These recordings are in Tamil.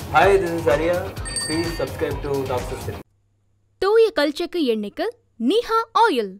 Hi, this is Arya. Please subscribe to Doctor City. தூய கல்ச்சக்கு எண்ணெய்க்கு நிஹா ஆயில்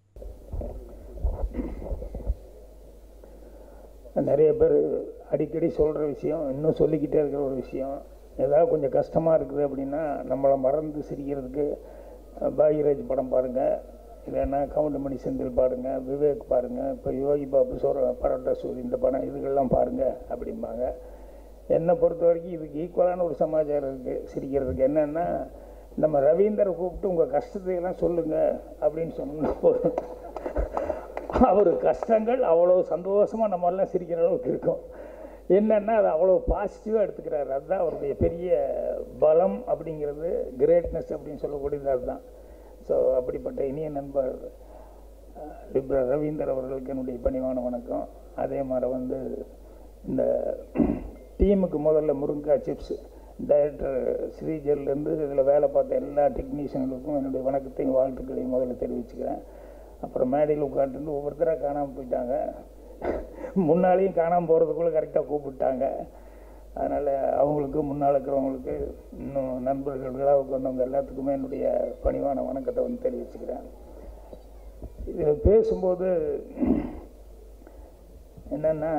நிறைய பேர் அடிக்கடி சொல்கிற விஷயம் இன்னும் சொல்லிக்கிட்டே இருக்கிற ஒரு விஷயம் ஏதாவது கொஞ்சம் கஷ்டமாக இருக்குது அப்படின்னா நம்மளை மறந்து சிரிக்கிறதுக்கு அஹ், பாக்யராஜ் படம் பாருங்கள் இல்லைன்னா கவுண்டமணி செந்தில் பாருங்கள் விவேக் பாருங்கள் இப்போ யோகி பாபு சோர பரோட்டா சூரி இந்த படம் இதுகள்லாம் பாருங்கள் அப்படிம்பாங்க என்னை பொறுத்த வரைக்கும் இதுக்கு ஈக்குவலான ஒரு சமாச்சாரம் இருக்குது சிரிக்கிறதுக்கு என்னென்னா நம்ம ரவீந்தரை கூப்பிட்டு உங்கள் கஷ்டத்தையெல்லாம் சொல்லுங்கள் அப்படின்னு சொன்ன போதும் அவர் கஷ்டங்கள் அவ்வளோ சந்தோஷமாக நம்ம எல்லாம் சிரிக்கிற அளவுக்கு இருக்கும் என்னன்னா அது அவ்வளோ பாசிட்டிவாக எடுத்துக்கிறாரு அதுதான் அவருடைய பெரிய பலம் அப்படிங்கிறது கிரேட்னஸ் அப்படின்னு சொல்லக்கூடியது அதுதான் ஸோ அப்படிப்பட்ட இனிய நண்பர் அஹ், லிப்ரா ரவீந்தர் அவர்களுக்கு என்னுடைய பணிவான வணக்கம் அதே மாதிரி வந்து இந்த டீமுக்கு முதல்ல முருங்கா சிப்ஸ் டைரக்டர் ஸ்ரீஜர்லேருந்து இதில் வேலை பார்த்த எல்லா டெக்னீஷியனுக்கும் என்னுடைய வணக்கத்தையும் வாழ்த்துக்களையும் முதல்ல தெரிவிச்சுக்கிறேன் அப்புறம் மேடையில் உட்காந்துட்டு ஒவ்வொருத்தராக காணாமல் போயிட்டாங்க முன்னாலேயும் காணாமல் போகிறதுக்குள்ளே கரெக்டாக கூப்பிட்டாங்க அதனால் அவங்களுக்கு முன்னால் இருக்கிறவங்களுக்கு இன்னும் நண்பர்களாக உட்காந்தவங்க எல்லாத்துக்குமே என்னுடைய பணிவான வணக்கத்தை வந்து தெரிவிச்சுக்கிறேன் இது பேசும்போது என்னென்னா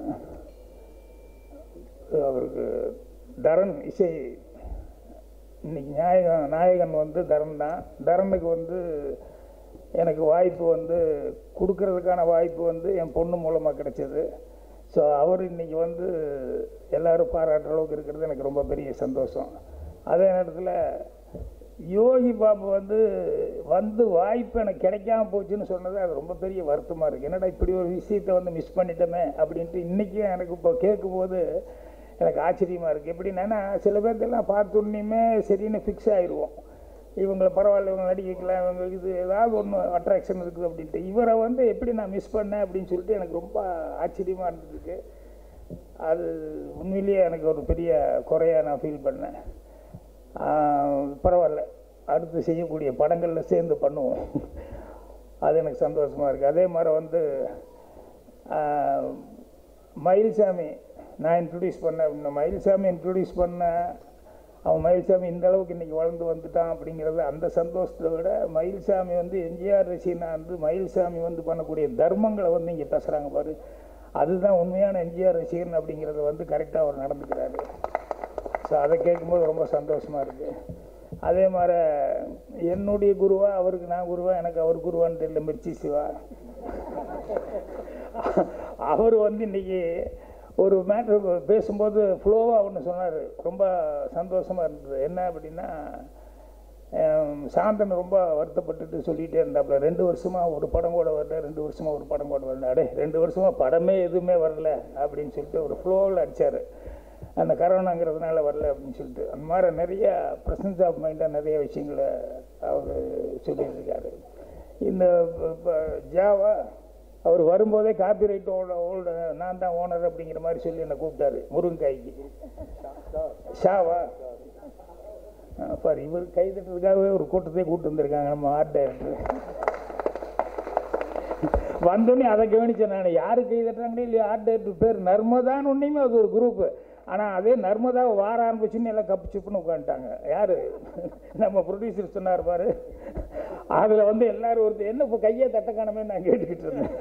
அவருக்கு தரன் இசை இன்னைக்கு நாயகன் நாயகன் வந்து தரன் தான் தரனுக்கு வந்து எனக்கு வாய்ப்பு வந்து கொடுக்கறதுக்கான வாய்ப்பு வந்து என் பொண்ணு மூலமாக கிடைச்சது ஸோ அவர் இன்னைக்கு வந்து எல்லாரும் பாராட்டுற அளவுக்கு இருக்கிறது எனக்கு ரொம்ப பெரிய சந்தோஷம் அதே நேரத்தில் யோகி பாபு வந்து வந்து வாய்ப்பு எனக்கு கிடைக்காம போச்சுன்னு சொன்னது அது ரொம்ப பெரிய வருத்தமாக இருக்குது என்னடா இப்படி ஒரு விஷயத்தை வந்து மிஸ் பண்ணிட்டோமே அப்படின்ட்டு இன்றைக்கும் எனக்கு இப்போ கேட்கும்போது எனக்கு ஆச்சரியமாக இருக்குது எப்படின்னா சில பேர்த்தெல்லாம் பார்த்தோன்னையுமே சரின்னு ஃபிக்ஸ் ஆயிடுவோம் இவங்களை பரவாயில்ல இவங்க நடிக்க வைக்கலாம் இவங்க இது ஏதாவது ஒன்று அட்ராக்ஷன் இருக்குது அப்படின்ட்டு இவரை வந்து எப்படி நான் மிஸ் பண்ணேன் அப்படின்னு சொல்லிட்டு எனக்கு ரொம்ப ஆச்சரியமாக இருந்திருக்கு அது உண்மையிலேயே எனக்கு ஒரு பெரிய குறையாக நான் ஃபீல் பண்ணேன் ஆஹ் பரவாயில்ல அடுத்து செய்யக்கூடிய படங்களில் சேர்ந்து பண்ணுவோம் அது எனக்கு சந்தோஷமாக இருக்குது அதே மாதிரி வந்து ஆஹ் மயில்சாமி நான் இன்ட்ரடியூஸ் பண்ண அப்படின்னா மயில்சாமி இன்ட்ரடியூஸ் பண்ண அவன் மயில்சாமி இந்த அளவுக்கு இன்னைக்கு வளர்ந்து வந்துட்டான் அப்படிங்கிறது அந்த சந்தோஷத்தை விட மயில்சாமி வந்து எம்ஜிஆர் ரசிகனா வந்து மயில்சாமி வந்து பண்ணக்கூடிய தர்மங்களை வந்து இங்கே பேசுகிறாங்க பாரு அதுதான் உண்மையான எம்ஜிஆர் ரசிகன் அப்படிங்கிறத வந்து கரெக்டாக அவர் நடந்துக்கிறாரு ஸோ அதை கேட்கும்போது ரொம்ப சந்தோஷமாக இருக்குது அதே மாதிரி என்னுடைய குருவா அவருக்கு நான் குருவா எனக்கு அவர் குருவான்னு தெரியல மிர்ச்சி சிவா அவர் வந்து இன்னைக்கு ஒரு மேட்ரு பேசும்போது ஃப்ளோவாக ஒன்று சொன்னார் ரொம்ப சந்தோஷமாக இருந்தது என்ன அப்படின்னா ஹம், சாந்தன் ரொம்ப வருத்தப்பட்டுட்டு சொல்லிகிட்டே இருந்தாப்புல ரெண்டு வருஷமாக ஒரு படம் கூட வரல ரெண்டு வருஷமாக ஒரு படம் கூட வரல அடே ரெண்டு வருஷமாக படமே எதுவுமே வரல அப்படின்னு சொல்லிட்டு ஒரு ஃப்ளோவில் அடித்தார் அந்த கரோனாங்கிறதுனால வரல அப்படின்னு சொல்லிட்டு அந்த மாதிரி நிறைய ப்ரெசன்ஸ் ஆஃப் மைண்டாக நிறைய விஷயங்களை அவர் சொல்லியிருக்காரு இந்த ப- ப- ஜாவா அவர் வரும்போதே காப்பி ரைட் ஓல்டு நான் தான் ஓனர் அப்படிங்கிற மாதிரி சொல்லி என்னை கூப்பிட்டாரு முருங்காய்க்கு ஷாவா ஆ, பாரு இவர் கை தட்டுறதுக்காகவே ஒரு கூட்டத்தை கூப்பிட்டு வந்திருக்காங்க நம்ம ஆர்ட் டைரக்டர் வந்தோடனே அதை கவனிச்சேன் நான் யாரு கை தட்டுறாங்கன்னு இல்லையா ஆர்ட் டைரக்டர் பேர் நர்மதான்னு ஒன்றையுமே அது ஒரு குரூப்பு ஆனால் அதே நர்மதா வார ஆரம்பிச்சுன்னு எல்லாம் கப்பு சிப்புன்னு உட்காந்துட்டாங்க யாரு நம்ம ப்ரொடியூசர் சொன்னார் பாரு அதில் வந்து எல்லாரும் ஒருத்தர் என்ன இப்போ கையை தட்ட காணமே நான் கேட்டுக்கிட்டு இருந்தேன்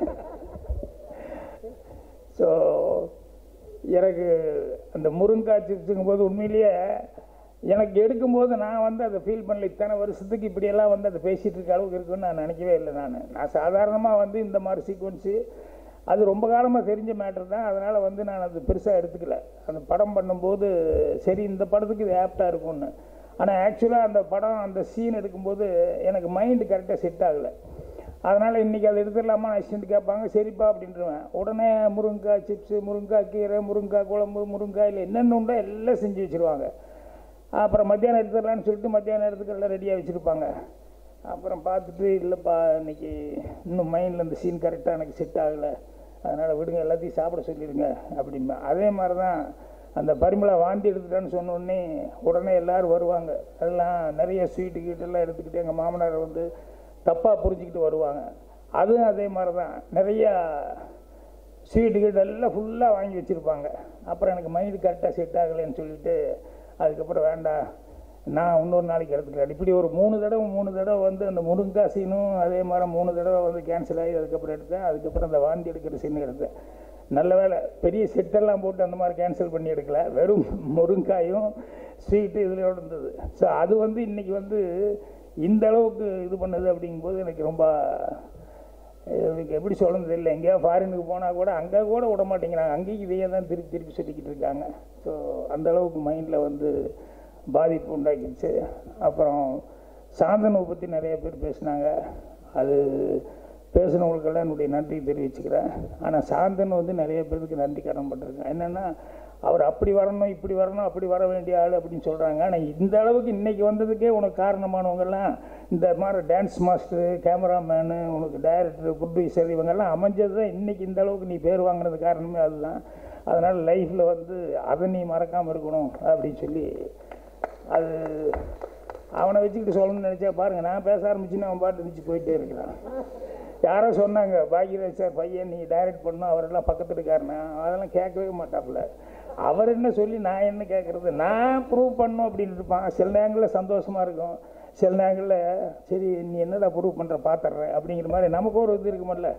ஸோ எனக்கு அந்த முருங்காய் சிப்ஸுங்கும் போது உண்மையிலேயே எனக்கு எடுக்கும்போது நான் வந்து அதை ஃபீல் பண்ணல இத்தனை வருஷத்துக்கு இப்படியெல்லாம் வந்து அதை பேசிகிட்டு இருக்க அளவுக்கு இருக்குன்னு நான் நினைக்கவே இல்லை நான் நான் சாதாரணமாக வந்து இந்த மாதிரி சீக்வன்ஸு அது ரொம்ப காலமாக தெரிஞ்ச மேட்டர் தான் அதனால் வந்து நான் அது பெருசாக எடுத்துக்கல அந்த படம் பண்ணும்போது சரி இந்த படத்துக்கு இது ஆப்டாக இருக்கும்னு ஆனால் ஆக்சுவலாக அந்த படம் அந்த சீன் எடுக்கும்போது எனக்கு மைண்டு கரெக்டாக செட் ஆகலை அதனால் இன்றைக்கி அதை எடுத்துடலாமா அசிஸ்டன்ட் கேட்பாங்க சரிப்பா அப்படின்ட்டுருவேன் உடனே முருங்கைக்காய் சிப்ஸு முருங்கைக்காய் கீரை முருங்கைக்காய் குழம்பு முருங்கைக்காயில் என்னென்ன உண்டோ எல்லாம் செஞ்சு வச்சுருவாங்க அப்புறம் மத்தியானம் எடுத்துடலான்னு சொல்லிட்டு மத்தியான நேரத்துக்கு எல்லாம் ரெடியாக வச்சுருப்பாங்க அப்புறம் பார்த்துட்டு இல்லைப்பா இன்னைக்கு இன்னும் மைண்டில் இந்த சீன் கரெக்டாக எனக்கு செட் ஆகலை அதனால் விடுங்க எல்லாத்தையும் சாப்பிட சொல்லிடுங்க அப்படிம்பா அதே மாதிரி தான் அந்த பரிமளா வாந்தி எடுத்துட்டான்னு சொன்ன உடனே உடனே எல்லாரும் வருவாங்க அதெல்லாம் நிறைய ஸ்வீட்டு கீட்டெல்லாம் எடுத்துக்கிட்டு எங்கள் மாமனார் வந்து தப்பாக புரிஞ்சுக்கிட்டு வருவாங்க அதுவும் அதே மாதிரி தான் நிறையா ஸ்வீட்டு கீட்டு எல்லாம் ஃபுல்லாக வாங்கி வச்சுருப்பாங்க அப்புறம் எனக்கு மைண்டு கரெக்டாக செட் ஆகலைன்னு சொல்லிட்டு அதுக்கப்புறம் வேண்டாம் நான் இன்னொரு நாளைக்கு எடுத்துக்கிறேன் இப்படி ஒரு மூணு தடவை மூணு தடவை வந்து அந்த முருங்கா சீனும் அதே மாதிரி மூணு தடவை வந்து கேன்சல் ஆகி அதுக்கப்புறம் எடுத்தேன் அதுக்கப்புறம் அந்த வாந்தி எடுக்கிற சீன் எடுத்தேன் நல்ல வேலை பெரிய செட்டெல்லாம் போட்டு அந்த மாதிரி கேன்சல் பண்ணி எடுக்கல வெறும் முருங்காயும் ஸ்வீட்டு இதுலையோட இருந்தது ஸோ அது வந்து இன்னைக்கு வந்து இந்த அளவுக்கு இது பண்ணுது அப்படிங்கும்போது எனக்கு ரொம்ப எனக்கு எப்படி சொல்கிறது இல்லை எங்கேயா ஃபாரினுக்கு போனால் கூட அங்கே கூட விட மாட்டேங்கிறாங்க அங்கேயும் இதையே தான் திருப்பி திருப்பி சொல்லிக்கிட்டு இருக்காங்க ஸோ அந்த அளவுக்கு மைண்டில் வந்து பாதிப்பு உண்டாக்கிடுச்சு அப்புறம் சாந்தனுவை பற்றி நிறைய பேர் பேசினாங்க அது பேசுனவங்களுக்கெல்லாம் என்னுடைய நன்றி தெரிவிச்சுக்கிறேன் ஆனால் சாந்தன் வந்து நிறைய பேருக்கு நன்றி கடன் பட்டிருக்கேன் என்னென்னா அவர் அப்படி வரணும் இப்படி வரணும் அப்படி வர வேண்டிய ஆள் அப்படின்னு சொல்கிறாங்க ஆனால் இந்த அளவுக்கு இன்னைக்கு வந்ததுக்கே உனக்கு காரணமானவங்கெல்லாம் இந்த மாதிரி டான்ஸ் மாஸ்டரு கேமராமேனு உனக்கு டைரக்டர் ப்ரொடியூசர் இவங்கெல்லாம் அமைஞ்சது தான் இன்றைக்கி இந்த அளவுக்கு நீ பேர் வாங்கினது காரணமே அதுதான் அதனால் லைஃப்பில் வந்து அதை நீ மறக்காமல் இருக்கணும் அப்படின்னு சொல்லி அது அவனை வச்சுக்கிட்டு சொல்லணும்னு நினச்சா பாருங்கள் நான் பேச ஆரம்பிச்சுன்னா அவன் பாட்டு இருந்துச்சு போயிட்டே இருக்கிறான் யாரோ சொன்னாங்க பாக்யராஜ் சார் பையன் நீ டைரக்ட் பண்ணும் அவரெல்லாம் பக்கத்தில் இருக்காருண்ணா அதெல்லாம் கேட்கவே மாட்டாப்புல அவர் என்ன சொல்லி நான் என்ன கேட்குறது நான் ப்ரூவ் பண்ணும் அப்படின்னு இருப்பான் சில நேரங்களில் சந்தோஷமாக இருக்கும் சில நேரங்களில் சரி நீ என்னடா ப்ரூவ் பண்ணுற பார்த்துட்றேன் அப்படிங்கிற மாதிரி நமக்கு ஒரு இது இருக்குமில்ல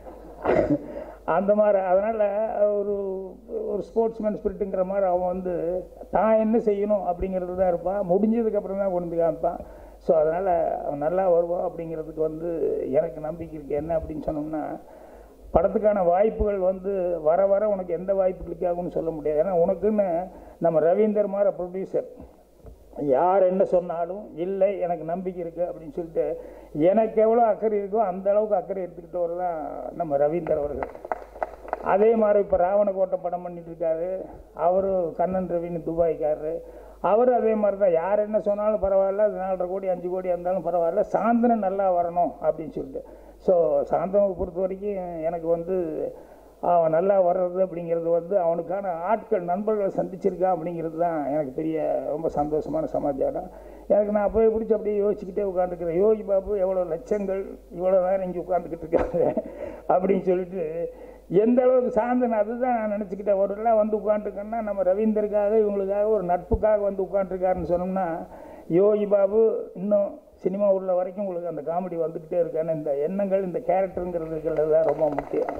அந்த மாதிரி அதனால் ஒரு ஒரு ஸ்போர்ட்ஸ்மேன் ஸ்பிரிட்டுங்கிற மாதிரி அவன் வந்து தான் என்ன செய்யணும் அப்படிங்கிறது தான் இருப்பான் முடிஞ்சதுக்கப்புறம் தான் கொண்டு வந்து காமிப்பான் ஸோ அதனால் அவன் நல்லா வருவான் அப்படிங்கிறதுக்கு வந்து எனக்கு நம்பிக்கை இருக்குது என்ன அப்படின்னு சொன்னோம்னா படத்துக்கான வாய்ப்புகள் வந்து வர வர உனக்கு எந்த வாய்ப்பு கிளிக் ஆகும்னு சொல்ல முடியாது ஏன்னா உனக்குன்னு நம்ம ரவீந்தர் மாதிரி ப்ரொடியூசர் யார் என்ன சொன்னாலும் இல்லை எனக்கு நம்பிக்கை இருக்குது அப்படின்னு சொல்லிட்டு எனக்கு எவ்வளோ அக்கறை இருக்கோ அந்த அளவுக்கு அக்கறை எடுத்துக்கிட்டவர் தான் நம்ம ரவீந்தர் அவர்கள் அதே மாதிரி இப்போ ராவணக்கோட்டை படம் பண்ணிட்டு இருக்காரு அவரு கண்ணன் ரவின்னு துபாய்க்காரரு அவர் அதே மாதிரி தான் யார் என்ன சொன்னாலும் பரவாயில்ல அது நாலரை கோடி அஞ்சு கோடி இருந்தாலும் பரவாயில்ல சாந்தனம் நல்லா வரணும் அப்படின்னு சொல்லிட்டு ஸோ சாந்தனை பொறுத்த வரைக்கும் எனக்கு வந்து அவன் நல்லா வர்றது அப்படிங்கிறது வந்து அவனுக்கான ஆட்கள் நண்பர்களை சந்திச்சிருக்கா அப்படிங்கிறது தான் எனக்கு பெரிய ரொம்ப சந்தோஷமான சமாச்சாரம் எனக்கு நான் அப்போயே பிடிச்சி அப்படியே யோசிச்சுக்கிட்டே உட்காந்துக்கிறேன் யோகி பாபு எவ்வளோ லட்சங்கள் இவ்வளோ நேரம் இங்கே உட்காந்துக்கிட்டு இருக்காங்க அப்படின்னு சொல்லிட்டு எந்த அளவுக்கு சாந்தன் அதுதான் நான் நினச்சிக்கிட்டேன் ஒரு எல்லாம் வந்து உட்காந்துருக்கேன்னா நம்ம ரவீந்தருக்காக இவங்களுக்காக ஒரு நட்புக்காக வந்து உட்காந்துருக்காருன்னு சொன்னோம்னா யோகி பாபு இன்னும் சினிமா உள்ள வரைக்கும் உங்களுக்கு அந்த காமெடி வந்துக்கிட்டே இருக்கான்னு இந்த எண்ணங்கள் இந்த கேரக்டருங்கிறது தான் ரொம்ப முக்கியம்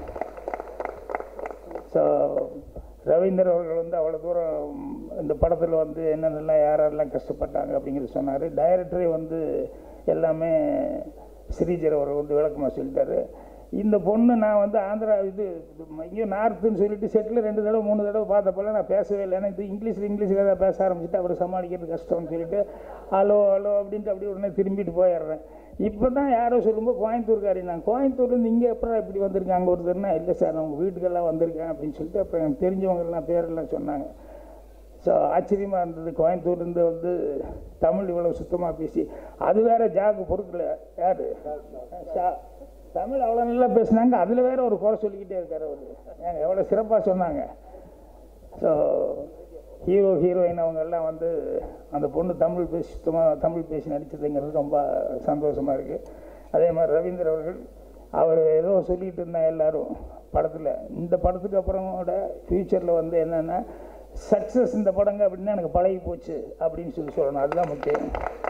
ஸோ ரவீந்தர் அவர்கள் வந்து அவ்வளோ தூரம் இந்த படத்தில் வந்து என்னென்னலாம் யாரெல்லாம் கஷ்டப்பட்டாங்க அப்படிங்கிறது சொன்னார் டைரக்டரே வந்து எல்லாமே ஸ்ரீஜர் அவர் வந்து விளக்கமாக சொல்லிட்டாரு இந்த பொண்ணு நான் வந்து ஆந்திரா இது இங்கேயும் நார்த்துன்னு சொல்லிட்டு செட்டில் ரெண்டு தடவை மூணு தடவை பார்த்தப்பெல்லாம் நான் பேசவே இல்லை ஏன்னா இது இங்கிலீஷில் இங்கிலீஷில் ஏதாவது பேச ஆரம்பிச்சுட்டு அவர் சமாளிக்கிறது கஷ்டம்னு சொல்லிட்டு ஹலோ ஹலோ அப்படின்ட்டு அப்படியே உடனே திரும்பிட்டு போயிடுறேன் இப்போ தான் யாரோ சொல்லும்போது கோயம்புத்தூர்காரி நான் கோயம்புத்தூர்லேருந்து இங்கே எப்பறம் இப்படி வந்திருக்கேன் அங்கே ஒருத்தர்னா இல்லை சார் நான் உங்கள் வீட்டுக்கெல்லாம் வந்திருக்கேன் அப்படின்னு சொல்லிட்டு அப்புறம் எனக்கு தெரிஞ்சவங்கெல்லாம் பேரெல்லாம் சொன்னாங்க ஸோ ஆச்சரியமாக இருந்தது கோயம்புத்தூர்லேருந்து வந்து தமிழ் இவ்வளோ சுத்தமாக பேசி அது வேற ஜாக்கு பொருட்கள் யார் ஷா தமிழ் அவ்வளோ நல்லா பேசுனாங்க அதில் வேற ஒரு குறை சொல்லிக்கிட்டே இருக்கார் அவர் ஏங்க எவ்வளோ சிறப்பாக சொன்னாங்க ஸோ ஹீரோ ஹீரோயின் அவங்க எல்லாம் வந்து அந்த பொண்ணு தமிழ் பேசி சுத்தமாக தமிழ் பேசி நடித்ததுங்கிறது ரொம்ப சந்தோஷமாக இருக்குது அதே மாதிரி ரவீந்தர் அவர்கள் அவர் ஏதோ சொல்லிகிட்டு இருந்தாங்க எல்லாரும் படத்தில் இந்த படத்துக்கு அப்புறம் கூட ஃப்யூச்சரில் வந்து என்னென்னா சக்ஸஸ் இந்த படங்க அப்படின்னா எனக்கு பழகி போச்சு அப்படின்னு சொல்லி சொல்லணும் அதுதான் முக்கியம்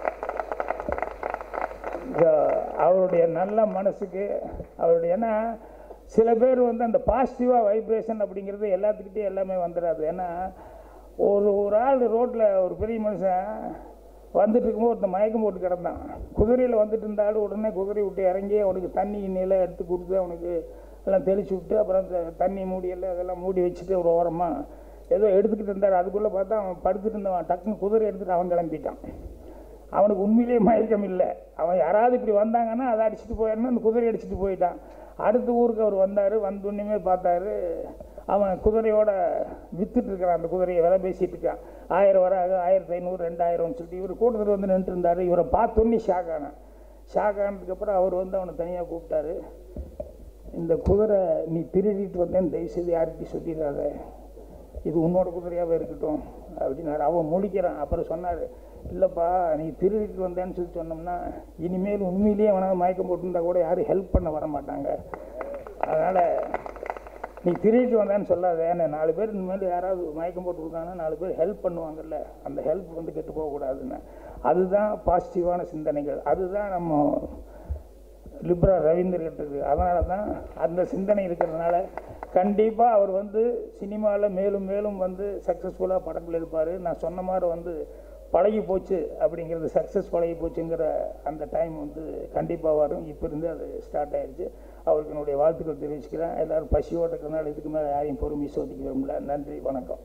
அவருடைய நல்ல மனசுக்கு அவருடைய ஏன்னா சில பேர் வந்து அந்த பாசிட்டிவாக வைப்ரேஷன் அப்படிங்கிறது எல்லாத்துக்கிட்டே எல்லாமே வந்துடாது ஏன்னா ஒரு ஒரு ஆள் ரோட்டில் ஒரு பெரிய மனுஷன் வந்துட்டு இருக்கும்போது ஒருத்தன் மயக்கம் போட்டு கிடந்தான் குதிரையில் வந்துட்டு இருந்தாலும் உடனே குதிரை விட்டு இறங்கி அவனுக்கு தண்ணி நிலம் எடுத்து கொடுத்து அவனுக்கு எல்லாம் தெளிச்சு விட்டு அப்புறம் அந்த தண்ணி மூடியெல்லாம் அதெல்லாம் மூடி வச்சுட்டு ஒரு ஓரமாக ஏதோ எடுத்துக்கிட்டு இருந்தார் அதுக்குள்ளே பார்த்தா அவன் படுத்துட்டு இருந்தவன் டக்குன்னு குதிரை எடுத்துகிட்டு அவன் கிளம்பிட்டான் அவனுக்கு உண்மையிலேயே மயக்கம் இல்லை அவன் யாராவது இப்படி வந்தாங்கன்னா அதை அடிச்சுட்டு போயிடணும் அந்த குதிரை அடிச்சுட்டு போயிட்டான் அடுத்த ஊருக்கு அவர் வந்தார் வந்தோன்னுமே பார்த்தாரு அவன் குதிரையோட வித்துட்டு இருக்கிறான் அந்த குதிரையை விலை பேசிட்டு இருக்கான் ஆயிரம் வராது ஆயிரத்தி ஐநூறு ரெண்டாயிரம்னு சொல்லிட்டு இவர் கூட்டத்தில் வந்து நின்று இருந்தார் இவரை பார்த்தோன்னே ஷாக் ஆனான் ஷாக் ஆனதுக்கப்புறம் அவர் வந்து அவனை தனியாக கூப்பிட்டாரு இந்த குதிரை நீ திருடிட்டு வந்தேன்னு தயவுசெய்து யார்கிட்டையும் சொல்லிடாத இது உன்னோட குதிரையாகவே இருக்கட்டும் அப்படின்னாரு அவன் முழிக்கிறான் அப்புறம் சொன்னார் இல்லைப்பா நீ திருடிட்டு வந்தேன்னு சொல்லி சொன்னோம்னா இனிமேல் உண்மையிலேயே அவனாக மயக்கம் போட்டிருந்தா கூட யாரும் ஹெல்ப் பண்ண வர மாட்டாங்க அதனால் நீ திருடிட்டு வந்தான்னு சொல்லாத ஏன்னா நாலு பேர் இனிமேல் யாராவது மயக்கம் போட்டு கொடுத்தாங்கன்னா நாலு பேர் ஹெல்ப் பண்ணுவாங்கல்ல அந்த ஹெல்ப் வந்து கெட்டு போகக்கூடாதுன்னு அதுதான் பாசிட்டிவான சிந்தனைகள் அதுதான் நம்ம லிப்ரா ரவீந்தர் கிட்ட இருக்கு அதனால தான் அந்த சிந்தனை இருக்கிறதுனால கண்டிப்பாக அவர் வந்து சினிமாவில் மேலும் மேலும் வந்து சக்ஸஸ்ஃபுல்லாக படங்கள் எடுப்பார் நான் சொன்ன மாதிரி வந்து பழகி போச்சு அப்படிங்கிறது சக்ஸஸ் பழகி போச்சுங்கிற அந்த டைம் வந்து கண்டிப்பாக வரும் இப்போ இருந்து அது ஸ்டார்ட் ஆயிடுச்சு அவருக்கு என்னுடைய வாழ்த்துக்கள் தெரிவிச்சுக்கிறேன் எல்லாரும் பசியோடு இருக்கிறனால இதுக்கு மேலே யாரையும் பொறுமை சோதிக்க விரும்பல நன்றி வணக்கம்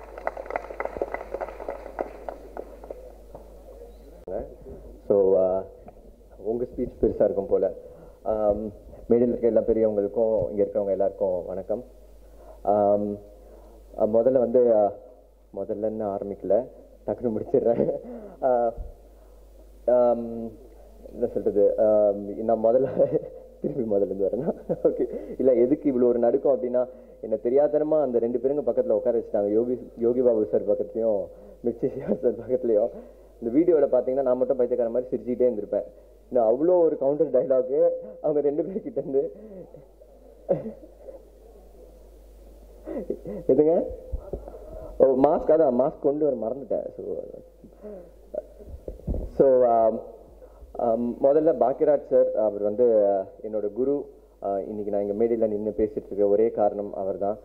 ஸோ உங்கள் ஸ்பீச் பெருசாக இருக்கும் போல் மேடையில் இருக்க எல்லா பெரியவங்களுக்கும் இங்கே இருக்கிறவங்க எல்லாருக்கும் வணக்கம் ஆம், அஹ், முதல்ல வந்து அஹ், முதல்லன்னு ஆரம்பிக்கல டக்குன்னு முடிச்சிடுறேன் அஹ், ஆம், என்ன சொல்கிறது நான் முதல்ல திரும்பி முதல்ல இருந்து வரேன்னா ஓகே இல்லை எதுக்கு இவ்வளோ ஒரு நடுக்கம் அப்படின்னா என்ன தெரியாதனமா அந்த ரெண்டு பேருங்க பக்கத்தில் உட்கார வச்சுட்டாங்க யோகி யோகி பாபு சார் பக்கத்துலையும் மிர்ச்சி சிவா சார் பக்கத்துலையும் இந்த வீடியோவில் பார்த்தீங்கன்னா நான் மட்டும் பைத்தியக்கார மாதிரி சிரிச்சுக்கிட்டே இருந்திருப்பேன் இன்னும் அவ்வளோ ஒரு கவுண்டர் டைலாகு அவங்க ரெண்டு பேர்கிட்ட இருந்து எதுங்க ஓ மாஸ்க் அதான் மாஸ்க் கொண்டு வர மறந்துட்டேன் ஸோ ஸோ முதல்ல பாக்கியராஜ் சார் அவர் வந்து அஹ், என்னோட குரு அஹ், இன்னைக்கு நான் இங்கே மேடையில் நின்று பேசிட்டு இருக்க ஒரே காரணம் அவர் தான்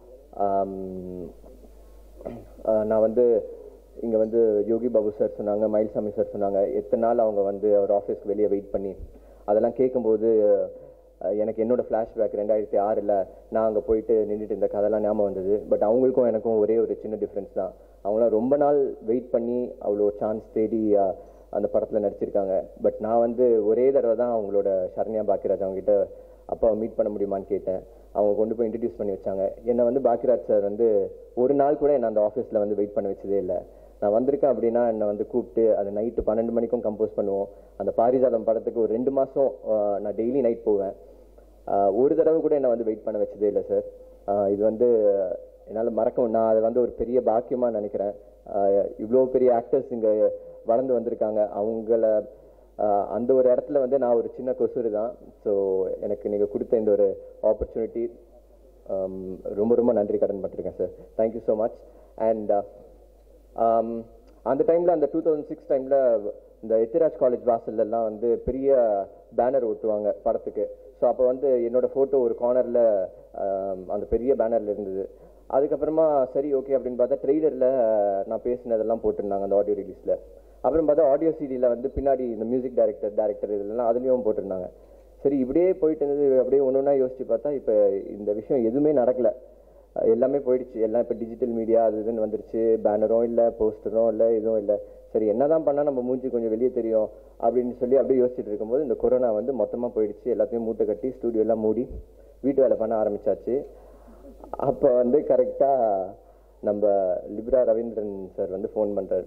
நான் வந்து இங்கே வந்து யோகி பாபு சார் சொன்னாங்க மயில்சாமி சார் சொன்னாங்க எத்தனை நாள் அவங்க வந்து அவர் ஆஃபீஸ்க்கு வெளியே வெயிட் பண்ணி அதெல்லாம் கேட்கும்போது அஹ், எனக்கு என்னோட ஃப்ளாஷ்பேக் ரெண்டாயிரத்தி ஆறில் நான் அங்கே போயிட்டு நின்றுட்டு இந்த கதைலாம் ஞாபகம் வந்தது பட் அவங்களுக்கும் எனக்கும் ஒரே ஒரு சின்ன டிஃப்ரென்ஸ் தான் அவங்களாம் ரொம்ப நாள் வெயிட் பண்ணி அவ்வளோ சான்ஸ் தேடி அஹ், அந்த படத்தில் நடிச்சிருக்காங்க பட் நான் வந்து ஒரே தடவை தான் அவங்களோட சரண்யா பாக்கியராஜ் அவங்ககிட்ட அப்பாவை மீட் பண்ண முடியுமான்னு கேட்டேன் அவங்க கொண்டு போய் இன்ட்ரடியூஸ் பண்ணி வச்சாங்க என்னை வந்து பாக்கியராஜ் சார் வந்து ஒரு நாள் கூட என்னை அந்த ஆஃபீஸில் வந்து வெயிட் பண்ண வச்சதே இல்லை நான் வந்திருக்கேன் அப்படின்னா என்னை வந்து கூப்பிட்டு அது நைட்டு பன்னெண்டு மணிக்கும் கம்போஸ் பண்ணுவோம் அந்த பாரிஜாதம் படத்துக்கு ஒரு ரெண்டு மாதம் நான் டெய்லி நைட் போவேன் ஆஹ் ஒரு தடவை கூட என்னை வந்து வெயிட் பண்ண வச்சதே இல்லை சார் இது வந்து என்னால் மறக்க நான் அதை வந்து ஒரு பெரிய பாக்கியமாக நினைக்கிறேன் இவ்வளோ பெரிய ஆக்டர்ஸ் இங்கே வளர்ந்து வந்திருக்காங்க அவங்கள ஆஹ் அந்த ஒரு இடத்துல வந்து நான் ஒரு சின்ன கொசுறு தான் ஸோ எனக்கு நீங்கள் கொடுத்த இந்த ஒரு ஆப்பர்ச்சுனிட்டி ரொம்ப ரொம்ப நன்றி கடன் பட்டிருக்கேன் sir thank you so much and அந்த டைமில் அந்த டூ தௌசண்ட் சிக்ஸ் டைமில் இந்த எத்திராஜ் காலேஜ் வாசல்லலாம் வந்து பெரிய பேனர் ஒட்டுவாங்க படத்துக்கு ஸோ அப்போ வந்து என்னோட ஃபோட்டோ ஒரு கார்னரில் அந்த பெரிய பேனரில் இருந்தது அதுக்கப்புறமா சரி ஓகே அப்படின்னு பார்த்தா ட்ரெய்லரில் நான் பேசினதெல்லாம் போட்டிருந்தாங்க அந்த ஆடியோ ரிலீஸில் அப்புறம் பார்த்தா ஆடியோ சிடியில் வந்து பின்னாடி இந்த மியூசிக் டைரக்டர் டேரக்டர் இதெல்லாம் அதுலேயும் போட்டிருந்தாங்க சரி இப்படியே போயிட்டு இருந்தது அப்படியே ஒன்று ஒன்றா யோசிச்சு பார்த்தா இப்போ இந்த விஷயம் எதுவுமே நடக்கலை அஹ் எல்லாமே போயிடுச்சு எல்லாம் இப்போ டிஜிட்டல் மீடியா அது இதுன்னு வந்துருச்சு பேனரும் இல்லை போஸ்டரும் இல்லை எதுவும் இல்லை சரி என்னதான் பண்ணால் நம்ம மூஞ்சி கொஞ்சம் வெளியே தெரியும் அப்படின்னு சொல்லி அப்படியே யோசிச்சுட்டு இருக்கும்போது இந்த கொரோனா வந்து மொத்தமாக போயிடுச்சு எல்லாத்தையும் மூட்டை கட்டி ஸ்டூடியோ எல்லாம் மூடி வீட்டு வேலை பண்ண ஆரம்பிச்சாச்சு அப்போ வந்து கரெக்டாக நம்ம லிப்ரா ரவீந்திரன் சார் வந்து ஃபோன் பண்ணுறாரு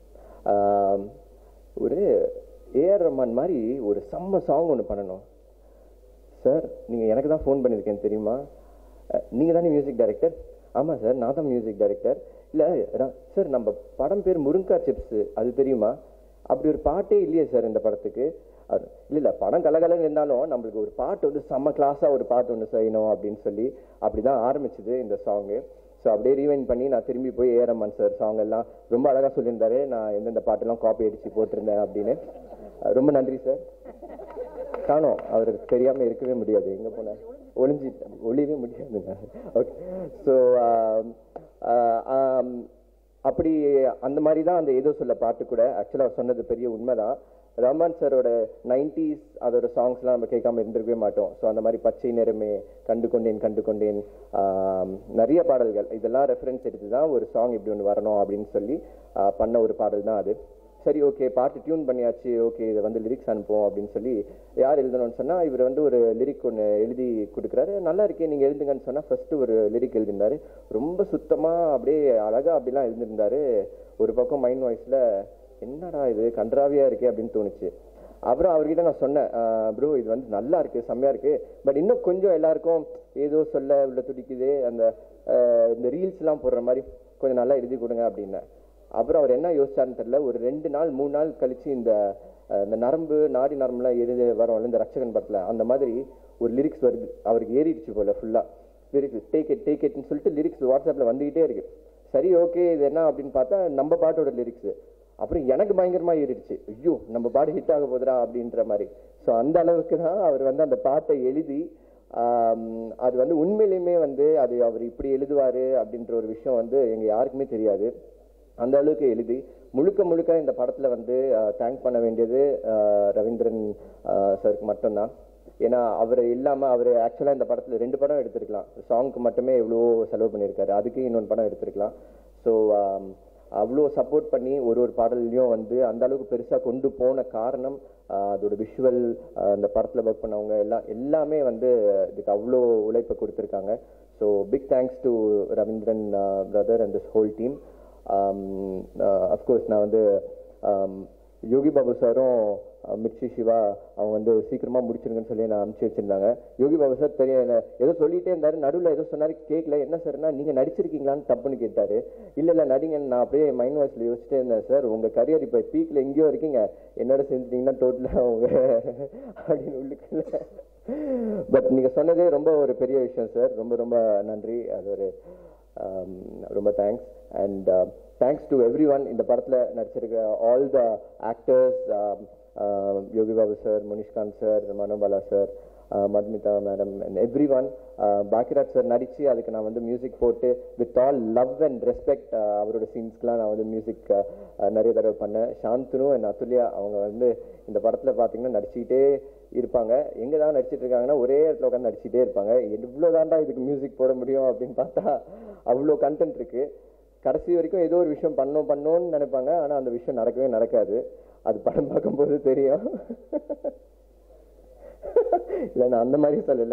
ஒரு ஏஆர் ரஹ்மான் மாதிரி ஒரு செம்ம சாங் ஒன்று பண்ணணும் சார் நீங்கள் எனக்கு தான் ஃபோன் பண்ணியிருக்கேன் தெரியுமா நீங்கள் தானே மியூசிக் டைரக்டர் ஆமாம் சார் நான் தான் மியூசிக் டைரக்டர் இல்லை சார் நம்ம படம் பேர் முருங்கா சிப்ஸு அது தெரியுமா அப்படி ஒரு பாட்டே இல்லையே சார் இந்த படத்துக்கு அது இல்லை இல்லை படம் கலகலன்னு இருந்தாலும் நம்மளுக்கு ஒரு பாட்டு வந்து செம்ம கிளாஸாக ஒரு பாட்டு ஒன்று செய்யணும் அப்படின்னு சொல்லி அப்படி தான் ஆரம்பிச்சது இந்த சாங்கு ஸோ அப்படியே ரீவைண்ட் பண்ணி நான் திரும்பி போய் ஏரம்மன் சார் சாங் எல்லாம் ரொம்ப அழகாக சொல்லியிருந்தாரு நான் எந்தெந்த பாட்டெல்லாம் காப்பி அடித்து போட்டிருந்தேன் அப்படின்னு அஹ் ரொம்ப நன்றி சார் காணோம் அவருக்கு தெரியாமல் இருக்கவே முடியாது எங்கே போனார் ஒளிஞ்சி ஒளியவே முடியாதுங்க ஓகே ஸோ அப்படி அந்த மாதிரி தான் அந்த ஏதோ சொல்ல பாட்டு கூட ஆக்சுவலாக சொன்னது பெரிய உண்மைதான் ரஹ்மான் சாரோட நைன்டிஸ் அதோட சாங்ஸ்லாம் நம்ம கேட்காம இருந்திருக்கவே மாட்டோம் ஸோ அந்த மாதிரி பச்சை நிறமே கண்டு கொண்டேன் கண்டு கொண்டேன் ஆம், நிறைய பாடல்கள் இதெல்லாம் ரெஃபரன்ஸ் எடுத்து தான் ஒரு சாங் இப்படி ஒன்று வரணும் அப்படின்னு சொல்லி ஆ, பண்ண ஒரு பாடல் தான் அது சரி ஓகே பாட்டு டியூன் பண்ணியாச்சு ஓகே இதை வந்து லிரிக்ஸ் அனுப்புவோம் அப்படின்னு சொல்லி யார் எழுதணும்னு சொன்னால் இவர் வந்து ஒரு லிரிக் ஒன்று எழுதி கொடுக்குறாரு நல்லா இருக்கே நீங்கள் எழுதுங்கன்னு சொன்னால் ஃபஸ்ட்டு ஒரு லிரிக் எழுதியிருந்தாரு ரொம்ப சுத்தமாக அப்படியே அழகாக அப்படிலாம் எழுதியிருந்தாரு ஒரு பக்கம் மைண்ட் வாய்ஸில் என்னடா இது கன்றாவியா இருக்கே அப்படின்னு தோணுச்சு அப்புறம் அவர்கிட்ட நான் சொன்னேன் ப்ரோ இது வந்து நல்லா இருக்கு செம்மையா இருக்கு பட் இன்னும் கொஞ்சம் எல்லாருக்கும் ஏதோ சொல்ல உள்ள துடிக்குது அந்த ஆஹ் இந்த ரீல்ஸ்லாம் போடுற மாதிரி கொஞ்சம் நல்லா எழுதி கொடுங்க அப்படின்னேன் அப்புறம் அவர் என்ன யோசிச்சாருன்னு தெரியல ஒரு ரெண்டு நாள் மூணு நாள் கழிச்சு இந்த ஆஹ் இந்த நரம்பு நாடி நரம்புலாம் எழுதி வரோம்ல இந்த ரட்சகன் படத்துல அந்த மாதிரி ஒரு லிரிக்ஸ் வருது அவருக்கு ஏறிடுச்சு போல ஃபுல்லா லிரிக்ஸ் டேக் இட் டேக் இட்னு சொல்லிட்டு லிரிக்ஸ் வாட்ஸ்அப்பில் வந்துகிட்டே இருக்கு சரி ஓகே இது என்ன அப்படின்னு பார்த்தா நம்ம பாட்டோட லிரிக்ஸ் அப்புறம் எனக்கு பயங்கரமா ஏறிடுச்சு ஐயோ நம்ம பாட்டு ஹிட் ஆக போதுடா அப்படின்ற மாதிரி ஸோ அந்த அளவுக்கு தான் அவர் வந்து அந்த பாட்டை எழுதி ஆம், அது வந்து உண்மையிலுமே வந்து அது அவர் இப்படி எழுதுவாரு அப்படின்ற ஒரு விஷயம் வந்து எங்க யாருக்குமே தெரியாது அந்த அளவுக்கு எழுதி முழுக்க முழுக்க இந்த படத்துல வந்து தேங்க் பண்ண வேண்டியது அஹ், ரவீந்திரன் சருக்கு மட்டும்தான் ஏன்னா அவர் இல்லாம அவர் ஆக்சுவலா இந்த படத்துல ரெண்டு படம் எடுத்திருக்கலாம் சாங்க்கு மட்டுமே எவ்வளோ செலவு பண்ணியிருக்காரு அதுக்கு இன்னொன்று படம் எடுத்திருக்கலாம் ஸோ அவ்வளோ சப்போர்ட் பண்ணி ஒரு ஒரு பாடல்லையும் வந்து அந்த அளவுக்கு பெருசாக கொண்டு போன காரணம் ஆஹ் அதோட விஷுவல் அந்த படத்தில் ஒர்க் பண்ணவங்க எல்லாம் எல்லாமே வந்து இதுக்கு அவ்வளோ உழைப்பை கொடுத்துருக்காங்க so big thanks to Raveendran brother and this whole team of course நான் வந்து um, யோகி பாபு சாரும் அஹ், மிர்ச்சி சிவா அவங்க வந்து சீக்கிரமா முடிச்சிருங்கன்னு சொல்லி நான் அனுப்பிச்சு வச்சிருந்தாங்க யோகி பாபு சார் தெரியும் என்ன ஏதோ சொல்லிட்டே இருந்தாரு நடுவில் ஏதோ சொன்னாரு கேட்கல என்ன சார்னா நீங்க நடிச்சிருக்கீங்களான்னு தப்புன்னு கேட்டாரு இல்ல இல்ல நடிங்க நான் அப்படியே மைண்ட் வாய்ஸ்ல யோசிச்சிட்டே இருந்தேன் சார் உங்க கரியர் இப்ப பீக்ல எங்கேயோ இருக்கீங்க என்னோட செஞ்சுட்டீங்கன்னா டோட்டலா அவங்க அப்படின்னு உள்ளுக்குள்ள பட் நீங்க சொன்னதே ரொம்ப ஒரு பெரிய விஷயம் சார் ரொம்ப ரொம்ப நன்றி அது ஒரு um, ரொம்ப thanks and thanks to everyone இந்த படத்தில் நடிச்சிருக்க all the actors Yogi Babu sir Munishkanth sir Manobala sir Madhumitha madam and everyone Bhagyaraj sir நடித்து அதுக்கு நான் வந்து மியூசிக் போட்டு with all love and respect அவரோட சீன்ஸ்க்குலாம் நான் வந்து மியூசிக் நிறைய தடவை பண்ணேன் சாந்தனு அண்ட் அதுல்யா அவங்க வந்து இந்த படத்தில் பார்த்தீங்கன்னா நடிச்சுக்கிட்டே இருப்பாங்க எங்க தான் நடிச்சிட்டு இருக்காங்கன்னா ஒரே இடத்துல உட்காந்து நடிச்சிட்டே இருப்பாங்க எவ்வளவு தாண்டா இதுக்கு மியூசிக் போட முடியும் அப்படின்னு பார்த்தா அவ்வளோ கண்டென்ட் இருக்கு கடைசி வரைக்கும் ஏதோ ஒரு விஷயம் பண்ணோம் பண்ணோம்னு நினைப்பாங்க ஆனா அந்த விஷயம் நடக்கவே நடக்காது அது படம் பார்க்கும்போது தெரியும் இல்லை நான் அந்த மாதிரி சொல்லல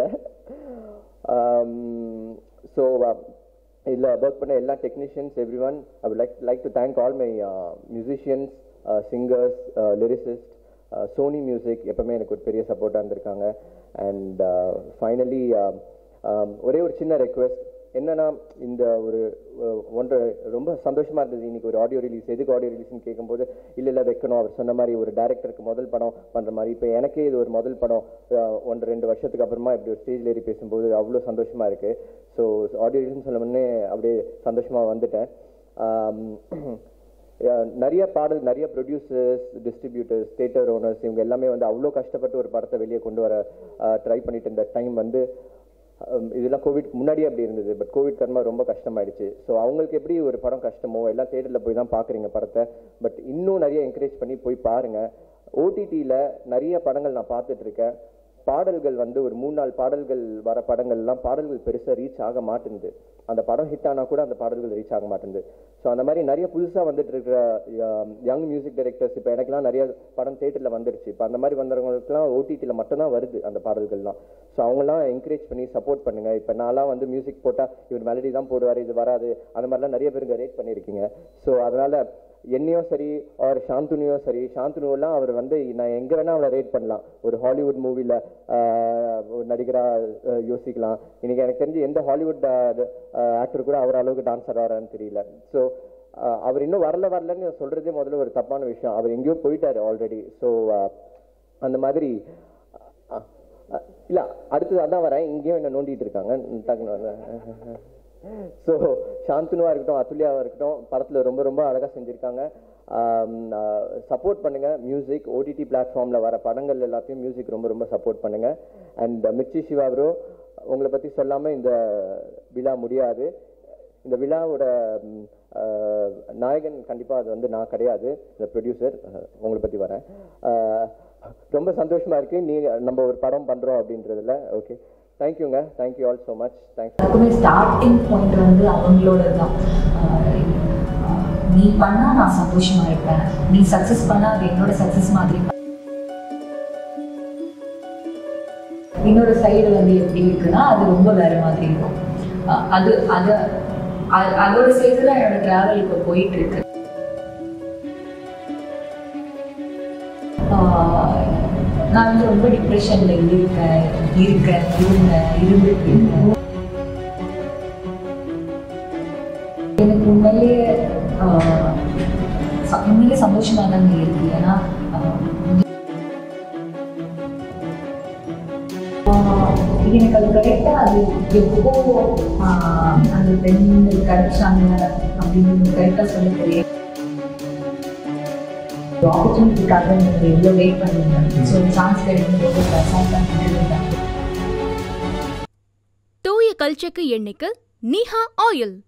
ஸோ இதில் ஒர்க் பண்ண எல்லா technicians everyone I like like to thank all my musicians singers lyricist Sony music எப்பவுமே எனக்கு ஒரு பெரிய சப்போர்ட்டாக இருந்திருக்காங்க அண்ட் ஃபைனலி ஒரே ஒரு சின்ன ரெக்வெஸ்ட் என்னன்னா இந்த ஒரு அஹ், ஒன்றரை ரொம்ப சந்தோஷமா இருந்தது இன்னைக்கு ஒரு ஆடியோ ரிலீஸ் எதுக்கு ஆடியோ ரிலீஸ்னு கேட்கும்போது இல்ல இல்ல வைக்கணும் அவர் சொன்ன மாதிரி ஒரு டேரக்டருக்கு முதல் படம் பண்ற மாதிரி இப்போ எனக்கே இது ஒரு முதல் படம் அஹ், ஒன்று ரெண்டு வருஷத்துக்கு அப்புறமா இப்படி ஒரு ஸ்டேஜ்ல ஏறி பேசும்போது அவ்வளோ சந்தோஷமா இருக்கு ஸோ ஆடியோ ரிலீஸ் சொன்ன உடனே அப்படியே சந்தோஷமா வந்துட்டேன் ஆம், அஹ் நிறைய பாடல் நிறைய ப்ரொடியூசர்ஸ் டிஸ்ட்ரிபியூட்டர்ஸ் தேட்டர் ஓனர்ஸ் இவங்க எல்லாமே வந்து அவ்வளோ கஷ்டப்பட்டு ஒரு படத்தை வெளியே கொண்டு வர ட்ரை பண்ணிட்டு இருந்த டைம் வந்து ஹம், இதெல்லாம் கோவிட் முன்னாடியே அப்படி இருந்தது பட் கோவிட் கர்மா ரொம்ப கஷ்டமாயிடுச்சு ஸோ அவங்களுக்கு எப்படி ஒரு படம் கஷ்டமோ எல்லாம் தேட்டரில் போய் தான் பார்க்குறீங்க படத்தை பட் இன்னும் நிறைய என்கரேஜ் பண்ணி போய் பாருங்க ஓடிடியில் நிறைய படங்கள் நான் பார்த்துட்டு இருக்கேன் பாடல்கள் வந்து ஒரு மூணு நாலு பாடல்கள் வர படங்கள்லாம் பாடல்கள் பெருசா ரீச் ஆக மாட்டேங்குது அந்த படம் ஹிட் ஆனா கூட அந்த பாடல்கள் ரீச் ஆக மாட்டேங்குது ஸோ அந்த மாதிரி நிறைய புதுசா வந்துட்டு இருக்கிற யங் மியூசிக் டைரக்டர்ஸ் இப்போ எனக்குலாம் நிறைய படம் தேட்டரில் வந்துருச்சு இப்போ அந்த மாதிரி வந்தவங்களுக்குலாம் ஓடிடியில் மட்டும்தான் வருது அந்த பாடல்கள்லாம் ஸோ அவங்கலாம் என்கரேஜ் பண்ணி சப்போர்ட் பண்ணுங்க இப்போ நான்லாம் வந்து மியூசிக் போட்டால் இவர் மெலடி தான் போடுவார் இது வராது அந்த மாதிரிலாம் நிறைய பேருக்கு ரேட் பண்ணியிருக்கீங்க ஸோ அதனால என்னையும் சரி அவர் சாந்துனியும் சரி சாந்துனுவெல்லாம் அவர் வந்து நான் எங்க வேணா அவளை ரேட் பண்ணலாம் ஒரு ஹாலிவுட் மூவில ஒரு நடிகரா அஹ், யோசிக்கலாம் இன்னைக்கு எனக்கு தெரிஞ்சு எந்த ஹாலிவுட் ஆக்டர் கூட அவர் அளவுக்கு டான்ஸர் வரான்னு தெரியல ஸோ அவர் இன்னும் வரல வரலன்னு சொல்றதே முதல்ல ஒரு தப்பான விஷயம் அவர் எங்கேயோ போயிட்டாரு ஆல்ரெடி ஸோ அந்த மாதிரி அஹ், அஹ், இல்ல அடுத்தது அதான் வரேன் இங்கேயும் என்ன நோண்டிட்டு இருக்காங்க ம், டக்குனு வரேன் ஸோ சாந்தனுவா இருக்கட்டும் அதுல்யாவா இருக்கட்டும் படத்துல ரொம்ப ரொம்ப அழகா செஞ்சிருக்காங்க சப்போர்ட் பண்ணுங்க மியூசிக் ஓடிடி பிளாட்ஃபார்ம்ல வர படங்கள் எல்லாத்தையும் மியூசிக் ரொம்ப ரொம்ப சப்போர்ட் பண்ணுங்க அண்ட் மிர்ச்சி சிவா ப்ரோ உங்களை பத்தி சொல்லாம இந்த விழா முடியாது இந்த விழாவோட ம், அஹ், நாயகன் கண்டிப்பா அது வந்து நான் கிடையாது இந்த ப்ரொடியூசர் உங்களை பத்தி வரேன் அஹ், ரொம்ப சந்தோஷமா இருக்கு நீங்க நம்ம ஒரு படம் பண்றோம் அப்படின்றதுல ஓகே தேங்க்யூங்க thank you all so much thanks எல்லாருக்குமே ஸ்டார்டிங் பாயிண்ட் வந்து அவங்களோட தான் ஆஹ் நீ பண்ணா நான் சந்தோஷமா இருப்பேன் நீ சக்சஸ் பண்ணா அது என்னோட சக்சஸ் மாதிரி இன்னொரு சைடு வந்து எப்படி இருக்குன்னா அது ரொம்ப வேற மாதிரி இருக்கும் ஆஹ் அது அது அ- அதோட சேர்த்து தான் என்னோட டிராவல் இப்போ போயிட்டு இருக்கு ஆஹ் நான் வந்து ரொம்ப டிப்ரெஷன்ல இருக்கேன் இருக்கேன் இருந்தேன் இருந்துட்டு இருக்கேன் எனக்கு உண்மையிலேயே ஆஹ், ச- உண்மையிலேயே சந்தோஷமா தாங்க இருக்கு ஏன்னா ஆஹ், ஆஹ், எனக்கு அது கரெக்டாக அது எப்போ ஆஹ், அந்த பெண் கிடைச்சாங்க அப்படின்னு கரெக்டாக சொல்ல தெரியும் ஆப்பர்ச்சுனிட்டிக்காக நீங்கள் எவ்வளோ வெயிட் பண்ணுவீங்க ஸோ சான்ஸ் கிடைக்கும் போது ப்ளஸாக தூய கல்ச்சக்கு எண்ணெய்க்கு நீஹா ஆயில்